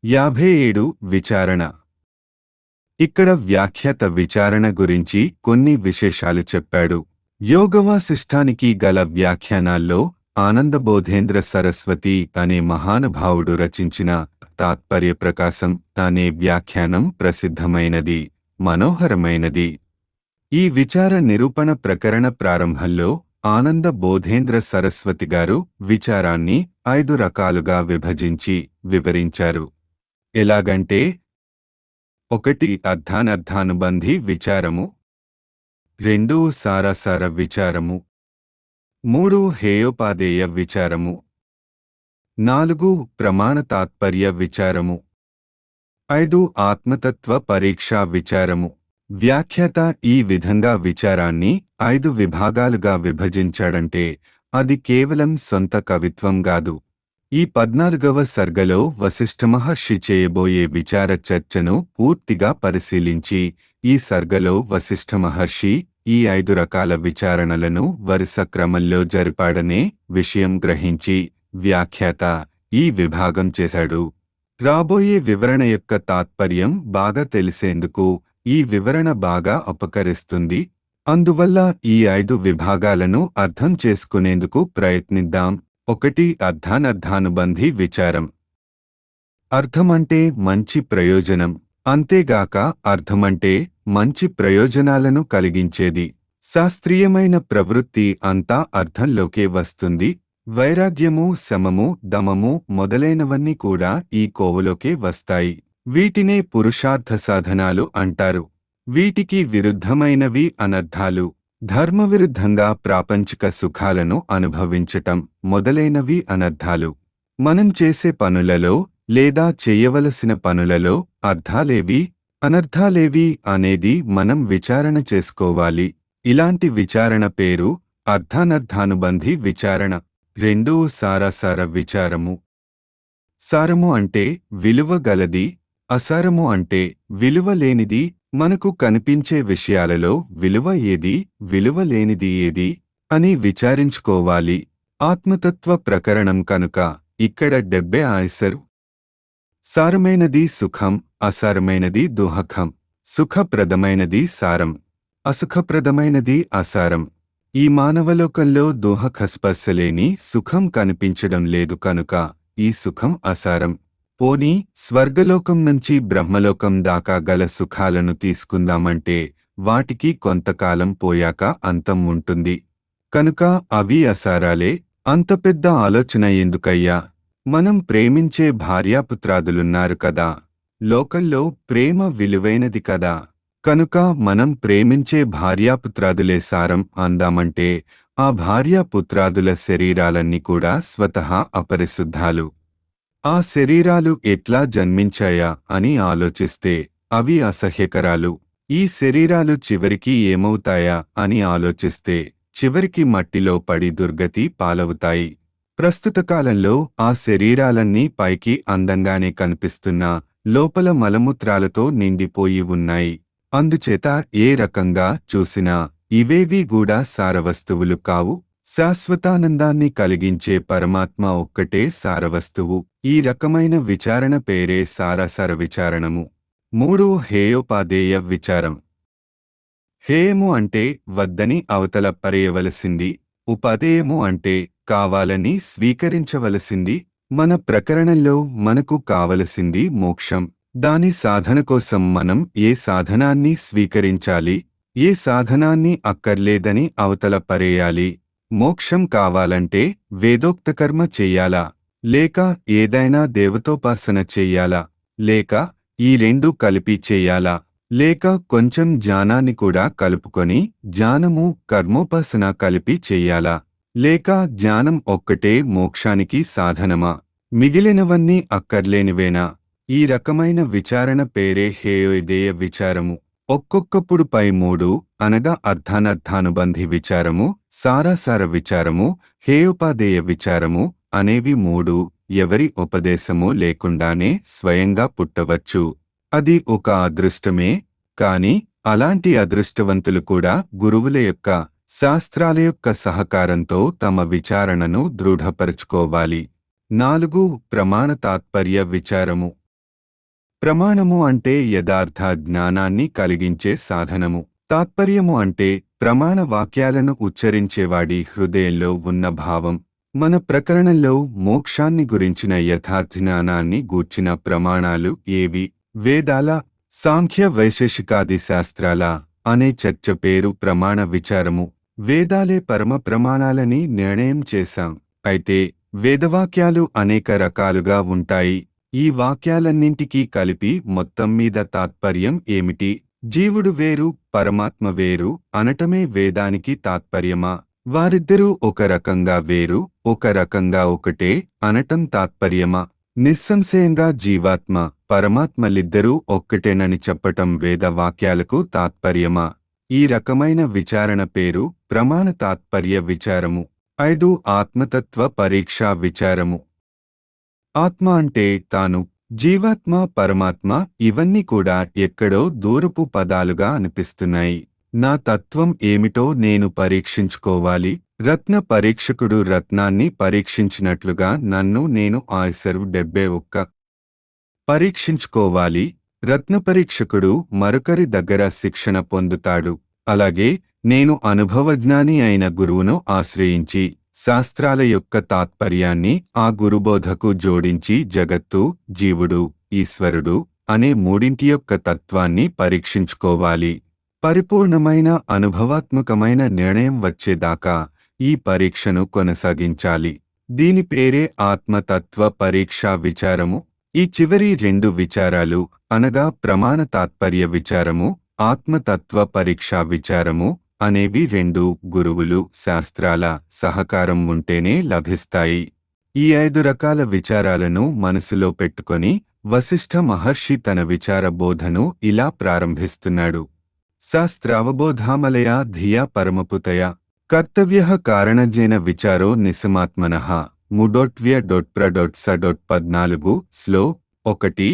యాభై ఏడు విచారణ ఇక్కడ వ్యాఖ్యాత విచారణ గురించి కొన్ని విశేషాలు చెప్పాడు యోగవాసిష్టానికి గల వ్యాఖ్యానాల్లో ఆనందబోధేంద్ర సరస్వతి అనే మహానుభావుడు రచించిన తాత్పర్య ప్రకాశం అనే వ్యాఖ్యానం ప్రసిద్ధమైనది మనోహరమైనది ఈ విచార నిరూపణ ప్రకరణ ప్రారంభంలో ఆనంద బోధేంద్ర సరస్వతి గారు విచారాన్ని ఐదు రకాలుగా విభజించి వివరించారు ఎలాగంటే ఒకటి అర్థానర్థానుబంధి విచారము రెండు సారాసార విచారము మూడు హేయోపాదేయ విచారము నాలుగు ప్రమాణ తాత్పర్య విచారము ఐదు ఆత్మతత్వ పరీక్షా విచారము వ్యాఖ్యాత ఈ విధంగా విచారాన్ని ఐదు విభాగాలుగా విభజించాడంటే అది కేవలం సొంత కవిత్వం గాదు ఈ పద్నాలుగవ సర్గలో వశిష్ఠ మహర్షి చేయబోయే విచార చర్చను పూర్తిగా పరిశీలించి ఈ సర్గలో వశిష్ఠ మహర్షి ఈ ఐదు రకాల విచారణలను వరుస క్రమంలో జరిపాడనే విషయం గ్రహించి వ్యాఖ్యాత ఈ విభాగం చేశాడు రాబోయే వివరణ యొక్క తాత్పర్యం బాగా తెలిసేందుకు ఈ వివరణ బాగా ఉపకరిస్తుంది అందువల్ల ఈ ఐదు విభాగాలను అర్థం చేసుకునేందుకు ప్రయత్నిద్దాం ఒకటి అర్థానర్థానుబంధి విచారం అర్థమంటే మంచి ప్రయోజనం అంతేగాక అర్థమంటే మంచి ప్రయోజనాలను కలిగించేది శాస్త్రీయమైన ప్రవృత్తి అంతా అర్థంలోకే వస్తుంది వైరాగ్యము శమము దమము మొదలైనవన్నీ కూడా ఈ కోవలోకే వస్తాయి వీటినే పురుషార్థ సాధనాలు అంటారు వీటికి విరుద్ధమైనవి అనర్థాలు ధర్మవిరుద్ధంగా ప్రాపంచిక సుఖాలను అనుభవించటం మొదలైనవి అనర్థాలు మనం చేసే పనులలో లేదా చెయ్యవలసిన పనులలో అర్థాలేవి అనర్థాలేవి అనేది మనం విచారణ చేసుకోవాలి ఇలాంటి విచారణ పేరు అర్థానర్థానుబంధి విచారణ రెండూ సారాసార విచారము సారము అంటే విలువ గలది అసారము అంటే విలువ లేనిది మనకు కనిపించే విషయాలలో విలువ ఏది విలువ లేనిది ఏది అని విచారించుకోవాలి ఆత్మతత్వ ప్రకరణం కనుక ఇక్కడ డెబ్బే ఆయ్సరు సారమైనది సుఖం అసారమైనది దుహఖం సుఖప్రదమైనది సారం అసుఖప్రదమైనది అసారం ఈ మానవలోకంలో దోహకస్పర్శలేని సుఖం కనిపించడం లేదు కనుక ఈ సుఖం అసారం పోనీ స్వర్గలోకం నుంచి బ్రహ్మలోకం దాకా గల సుఖాలను తీసుకుందామంటే వాటికి కొంతకాలం పోయాక అంతం ఉంటుంది కనుక అవి అసారాలే అంత పెద్ద ఆలోచన ఎందుకయ్యా మనం ప్రేమించే భార్యాపుత్రాదులున్నారు కదా లోకల్లో ప్రేమ విలువైనది కదా కనుక మనం ప్రేమించే భార్యాపుత్రాదులే సారం అందామంటే ఆ భార్యాపుత్రాదుల శరీరాలన్నీ కూడా స్వతహా అపరిశుద్ధాలు ఆ శరీరాలు ఎట్లా జన్మించాయా అని ఆలోచిస్తే అవి అసహ్యకరాలు ఈ శరీరాలు చివరికి ఏమవుతాయా అని ఆలోచిస్తే చివరికి మట్టిలో పడి దుర్గతి పాలవుతాయి ప్రస్తుత కాలంలో ఆ శరీరాలన్నీ పైకి అందంగానే కనిపిస్తున్నా లోపల మలమూత్రాలతో నిండిపోయి ఉన్నాయి అందుచేత ఏ రకంగా చూసినా ఇవేవీ కూడా సారవస్తువులు కావు శాశ్వతానందాన్ని కలిగించే పరమాత్మ ఒక్కటే సారవస్తువు ఈ రకమైన విచారణ పేరే సారాసార విచారణము మూడు హేయోపాదేయ విచారం హేయము అంటే వద్దని అవతల పరేయవలసింది ఉపాదేయము అంటే కావాలని స్వీకరించవలసింది మన ప్రకరణంలో మనకు కావలసింది మోక్షం దాని సాధన కోసం మనం ఏ సాధనాన్ని స్వీకరించాలి ఏ సాధనాన్ని అక్కర్లేదని అవతల పరేయాలి మోక్షం కావాలంటే వేదోక్త కర్మ చెయ్యాలా లేక ఏదైనా దేవతోపాసన చెయ్యాలా లేక ఈ రెండు కలిపి చెయ్యాలా లేక కొంచెం జ్ఞానాన్ని కూడా కలుపుకొని జ్ఞానము కర్మోపాసన కలిపి చెయ్యాలా లేక జ్ఞానం ఒక్కటే మోక్షానికి సాధనమా మిగిలినవన్నీ అక్కర్లేనివేనా ఈ రకమైన విచారణ పేరే హేయోదేయ విచారము ఒక్కొక్కప్పుడు పై మూడు అనగా అర్థానర్థానుబంధి విచారము సారాసార విచారము హేయోపాదేయ విచారము అనేవి మూడు ఎవరి ఉపదేశము లేకుండానే స్వయంగా పుట్టవచ్చు అది ఒక అదృష్టమే కాని అలాంటి అదృష్టవంతులు కూడా గురువుల యొక్క శాస్త్రాల యొక్క సహకారంతో తమ విచారణను దృఢపరుచుకోవాలి నాలుగు ప్రమాణ తాత్పర్య విచారము ప్రమాణము అంటే యథార్థ జ్ఞానాన్ని కలిగించే సాధనము తాత్పర్యము అంటే ప్రమాణ వాక్యాలను ఉచ్చరించేవాడి హృదయంలో ఉన్న భావం మన ప్రకరణంలో మోక్షాన్ని గురించిన యథార్థజ్ఞానాన్ని గూర్చిన ప్రమాణాలు ఏవి వేదాల సాంఖ్య వైశేషికాది శాస్త్రాల అనే చర్చ పేరు ప్రమాణ విచారము వేదాలే పరమ ప్రమాణాలని నిర్ణయం చేశాం అయితే వేదవాక్యాలు అనేక రకాలుగా ఉంటాయి ఈ వాక్యాలన్నింటికీ కలిపి మొత్తం మీద తాత్పర్యం ఏమిటి జీవుడు వేరు పరమాత్మ వేరు అనటమే వేదానికి తాత్పర్యమా వారిద్దరూ ఒక రకంగా వేరు ఒక రకంగా ఒకటే అనటం తాత్పర్యమా నిస్సంశయంగా జీవాత్మ పరమాత్మలిద్దరూ ఒక్కటేనని చెప్పటం వేదవాక్యాలకు తాత్పర్యమా ఈ రకమైన విచారణ పేరు ప్రమాణ తాత్పర్య విచారము ఐదు ఆత్మతత్వ పరీక్షా విచారము ఆత్మ అంటే తాను జీవాత్మ పరమాత్మ ఇవన్నీ కూడా ఎక్కడో దూరపు పదాలుగా అనిపిస్తున్నాయి నా తత్వం ఏమిటో నేను పరీక్షించుకోవాలి రత్న పరీక్షకుడు రత్నాన్ని పరీక్షించినట్లుగా నన్ను నేను ఆయ్సరు డెబ్బే ఒక్క పరీక్షించుకోవాలి రత్న పరీక్షకుడు మరొకరి దగ్గర శిక్షణ పొందుతాడు అలాగే నేను అనుభవజ్ఞాని అయిన గురువును ఆశ్రయించి శాస్త్రాల యొక్క తాత్పర్యాన్ని ఆ గురుబోధకు జోడించి జగత్తు జీవుడు ఈశ్వరుడు అనే మూడింటి యొక్క తత్వాన్ని పరీక్షించుకోవాలి పరిపూర్ణమైన అనుభవాత్మకమైన నిర్ణయం వచ్చేదాకా ఈ పరీక్షను కొనసాగించాలి దీని పేరే ఆత్మతత్వ పరీక్షా విచారము ఈ చివరి రెండు విచారాలు అనగా ప్రమాణ తాత్పర్య విచారము ఆత్మతత్వ పరీక్షా విచారము అనేవి రెండు గురువులు శాస్త్రాల సహకారం ఉంటేనే లభిస్తాయి ఈ ఐదు రకాల విచారాలను మనసులో పెట్టుకొని వశిష్ఠ మహర్షి తన విచార బోధను ఇలా ప్రారంభిస్తున్నాడు శాస్త్రావబోధామలయా ధియా పరమపుతయ కర్తవ్య కారణజేన విచారో నిసమాత్మన ముడొట్వ్య డొట్ ప్ర డొట్ స డొట్ పద్నాలుగు స్లో ఒకటి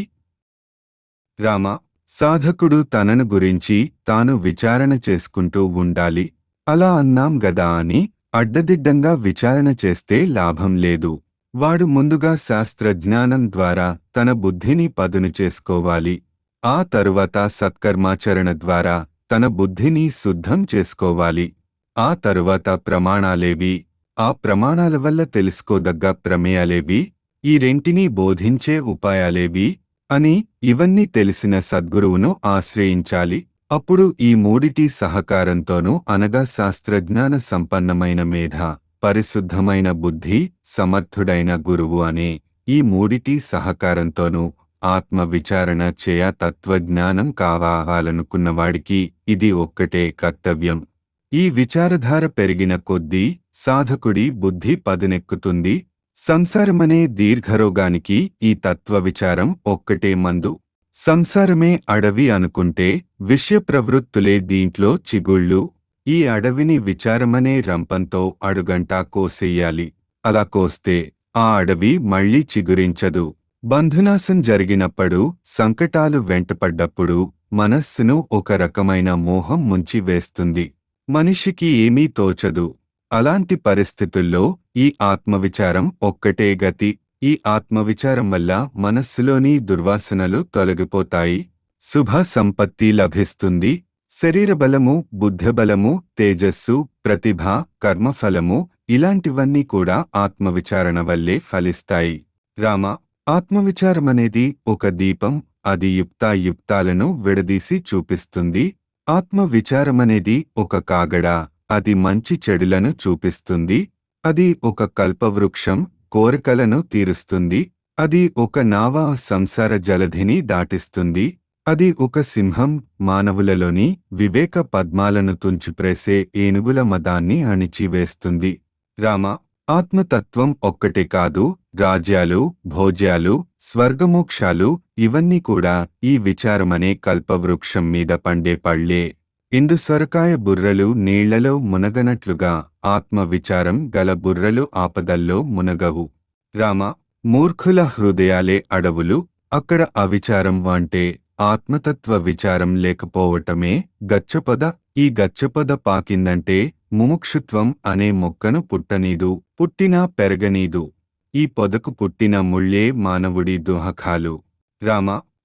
రామ సాధకుడు తనను గురించి తాను విచారణ చేసుకుంటూ ఉండాలి అలా అన్నాం గదా అని అడ్డదిడ్డంగా విచారణ చేస్తే లాభం లేదు వాడు ముందుగా శాస్త్రజ్ఞానం ద్వారా తన బుద్ధిని పదును చేసుకోవాలి ఆ తరువాత సత్కర్మాచరణ ద్వారా తన బుద్ధిని శుద్ధం చేసుకోవాలి ఆ తరువాత ప్రమాణాలేవి ఆ ప్రమాణాల వల్ల తెలుసుకోదగ్గ ప్రమేయాలేవి ఈ రెంటినీ బోధించే ఉపాయాలేవి అని ఇవన్నీ తెలిసిన సద్గురువును ఆశ్రయించాలి అప్పుడు ఈ మూడిటి సహకారంతోనూ అనగా శాస్త్రజ్ఞాన సంపన్నమైన మేధ పరిశుద్ధమైన బుద్ధి సమర్థుడైన గురువు అనే ఈ మూడిటి సహకారంతోనూ ఆత్మ విచారణ చేయ తత్వజ్ఞానం కావాలనుకున్నవాడికి ఇది ఒక్కటే కర్తవ్యం ఈ విచారధార పెరిగిన కొద్దీ సాధకుడి బుద్ధి పదునెక్కుతుంది సంసారమనే దీర్ఘరోగానికి ఈ తత్వ విచారం ఒక్కటే మందు సంసారమే అడవి అనుకుంటే విషయ ప్రవృత్తులే దీంట్లో చిగుళ్ళు ఈ అడవిని విచారమనే రంపంతో అడుగంటా కోసేయాలి అలా కోస్తే ఆ అడవి మళ్ళీ చిగురించదు బంధునాశం జరిగినప్పుడు సంకటాలు వెంటపడ్డప్పుడు మనస్సును ఒక రకమైన మోహం ముంచి వేస్తుంది మనిషికి ఏమీ తోచదు అలాంటి పరిస్థితుల్లో ఈ ఆత్మవిచారం ఒక్కటే గతి ఈ ఆత్మవిచారం వల్ల మనస్సులోని దుర్వాసనలు తొలగిపోతాయి శుభ సంపత్తి లభిస్తుంది శరీర బలము బుద్ధబలము తేజస్సు ప్రతిభ కర్మఫలము ఇలాంటివన్నీ కూడా ఆత్మవిచారణ వల్లే ఫలిస్తాయి రామ ఆత్మవిచారమనేది ఒక దీపం అది యుక్తాయుక్తాలను విడదీసి చూపిస్తుంది ఆత్మవిచారమనేది ఒక కాగడ అది మంచి చెడులను చూపిస్తుంది అది ఒక కల్పవృక్షం కోరికలను తీరుస్తుంది అది ఒక నావ సంసార జలధిని దాటిస్తుంది అది ఒక సింహం మానవులలోని వివేక పద్మాలను తుంచిప్రేసే ఏనుగుల మదాన్ని అణిచివేస్తుంది రామ ఆత్మతత్వం ఒక్కటే కాదు రాజ్యాలు భోజ్యాలు స్వర్గమోక్షాలు ఇవన్నీ కూడా ఈ విచారమనే కల్పవృక్షం మీద పండే పళ్ళే ఇందు సొరకాయ బుర్రలు నీళ్లలో మునగనట్లుగా ఆత్మ విచారం గల బుర్రలు ఆపదల్లో మునగవు రామ మూర్ఖుల హృదయాలే అడవులు అక్కడ అవిచారం అంటే ఆత్మతత్వ విచారం లేకపోవటమే గచ్చపద ఈ గచ్చపద పాకిందంటే ముముక్షుత్వం అనే మొక్కను పుట్టనీదు పుట్టినా పెరగనీదు ఈ పొదకు పుట్టిన ముళ్ళే మానవుడి దుహకాలు రామ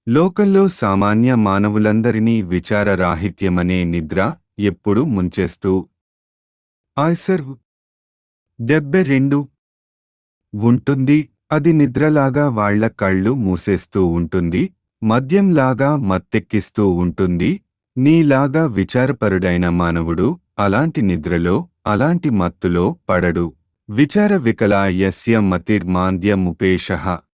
లోకంలో సామాన్య మానవులందరినీ విచారరాహిత్యమనే నిద్ర ఎప్పుడు ముంచేస్తూ ఆయ్సర్ డెబ్బె రెండు ఉంటుంది అది నిద్రలాగా వాళ్ళ కళ్ళు మూసేస్తూ ఉంటుంది మద్యంలాగా మత్తెక్కిస్తూ ఉంటుంది నీలాగా విచారపరుడైన మానవుడు అలాంటి నిద్రలో అలాంటి మత్తులో పడడు విచార వికలా యస్య మతిర్మాంద్యముపేష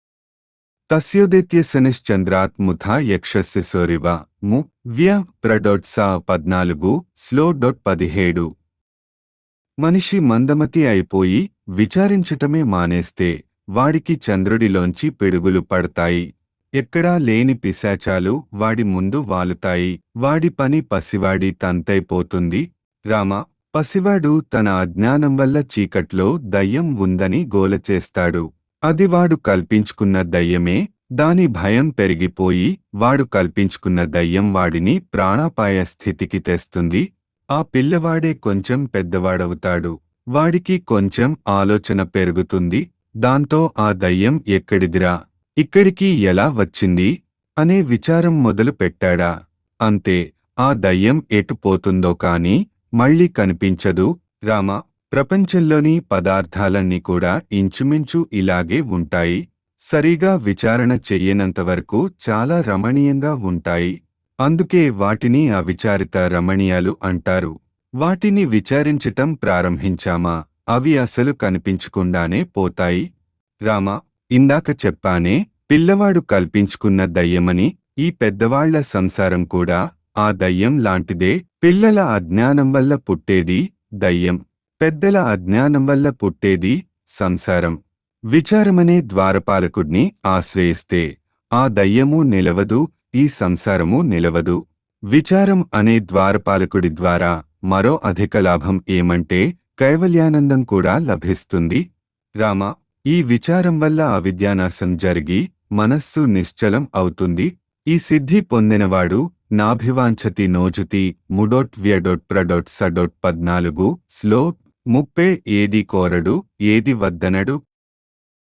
తస్యోదిత్యశనిశ్చంద్రాత్ ముథా యక్షస్య సోరివ ము వ్య ప్రడొట్సా పద్నాలుగు స్లో డొట్ పదిహేడు మనిషి మందమతి అయిపోయి విచారించటమే మానేస్తే వాడికి చంద్రుడిలోంచి పిడుగులు పడతాయి ఎక్కడా లేని పిశాచాలు వాడి ముందు వాలుతాయి వాడి పని పసివాడి తంతైపోతుంది రామ పసివాడు తన అజ్ఞానం వల్ల చీకట్లో దయ్యం ఉందని గోలచేస్తాడు అది వాడు కల్పించుకున్న దయ్యమే దాని భయం పెరిగిపోయి వాడు కల్పించుకున్న దయ్యం వాడిని ప్రాణాపాయ స్థితికి తెస్తుంది ఆ పిల్లవాడే కొంచెం పెద్దవాడవుతాడు వాడికి కొంచెం ఆలోచన పెరుగుతుంది దాంతో ఆ దయ్యం ఎక్కడిదిరా ఇక్కడికి ఎలా వచ్చింది అనే విచారం మొదలు పెట్టాడా అంతే ఆ దయ్యం ఎటుపోతుందో కాని మళ్ళీ కనిపించదు రామ ప్రపంచంలోని పదార్థాలన్నీ కూడా ఇంచుమించు ఇలాగే ఉంటాయి సరిగా విచారణ చెయ్యనంతవరకు చాలా రమణీయంగా ఉంటాయి అందుకే వాటిని అవిచారిత రమణీయాలు అంటారు వాటిని విచారించటం ప్రారంభించామా అవి అసలు కనిపించకుండానే పోతాయి రామ ఇందాక చెప్పానే పిల్లవాడు కల్పించుకున్న దయ్యమని ఈ పెద్దవాళ్ల సంసారం కూడా ఆ దయ్యం లాంటిదే పిల్లల అజ్ఞానం వల్ల పుట్టేది దయ్యం పెద్దల అజ్ఞానం వల్ల పుట్టేది సంసారం విచారమనే ద్వారపాలకుడిని ఆశ్రయిస్తే ఆ దయ్యము నిలవదు ఈ సంసారము నిలవదు విచారం అనే ద్వారపాలకుడి ద్వారా మరో అధిక లాభం ఏమంటే కైవల్యానందం కూడా లభిస్తుంది రామ ఈ విచారం వల్ల అవిద్యానాశం జరిగి మనస్సు నిశ్చలం అవుతుంది ఈ సిద్ధి పొందినవాడు నాభివాంఛతి నోజుతి ముడొట్ వ్యడొట్ ప్రడొట్ సడొట్ పద్నాలుగు స్లో ముప్పే ఏది కోరడు ఏది వద్దనడు